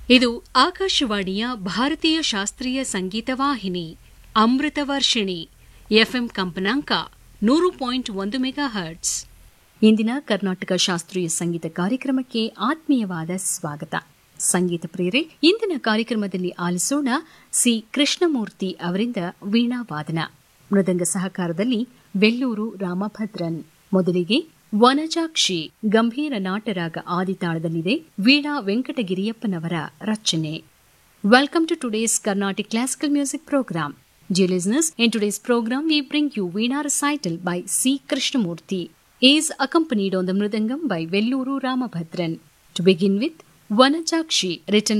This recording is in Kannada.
ಇದು ಆಕಾಶವಾಣಿಯ ಭಾರತೀಯ ಶಾಸ್ತ್ರೀಯ ಸಂಗೀತ ವಾಹಿನಿ ಅಮೃತ ವರ್ಷಿಣಿ ಎಫ್ಎಂ ಕಂಪನಾಂಕ ನೂರು ಪಾಯಿಂಟ್ ಒಂದು ಮೆಗಾ ಹರ್ಟ್ಸ್ ಇಂದಿನ ಕರ್ನಾಟಕ ಶಾಸ್ತ್ರೀಯ ಸಂಗೀತ ಕಾರ್ಯಕ್ರಮಕ್ಕೆ ಆತ್ಮೀಯವಾದ ಸ್ವಾಗತ ಸಂಗೀತ ಪ್ರಿಯರೇ ಇಂದಿನ ಕಾರ್ಯಕ್ರಮದಲ್ಲಿ ಆಲಿಸೋಣ ಸಿ ಕೃಷ್ಣಮೂರ್ತಿ ಅವರಿಂದ ವೀಣಾ ವಾದನ ಮೃದಂಗ ಸಹಕಾರದಲ್ಲಿ ಬೆಳ್ಳೂರು ರಾಮಭದ್ರನ್ ಮೊದಲಿಗೆ ವನಜಾಕ್ಷಿ ಗಂಭೀರ ನಾಟರಾಗ ಆದಿತಾಳದಲ್ಲಿದೆ ವೀಣಾ ವೆಂಕಟಗಿರಿಯಪ್ಪನವರ ರಚನೆ Welcome to today's Carnatic Classical Music Program. Dear listeners, in today's program we bring you Veena recital by C. Krishnamurti. He is accompanied on the Mridangam by Velluru Ramabhadran. To begin with, Vanajakshi, written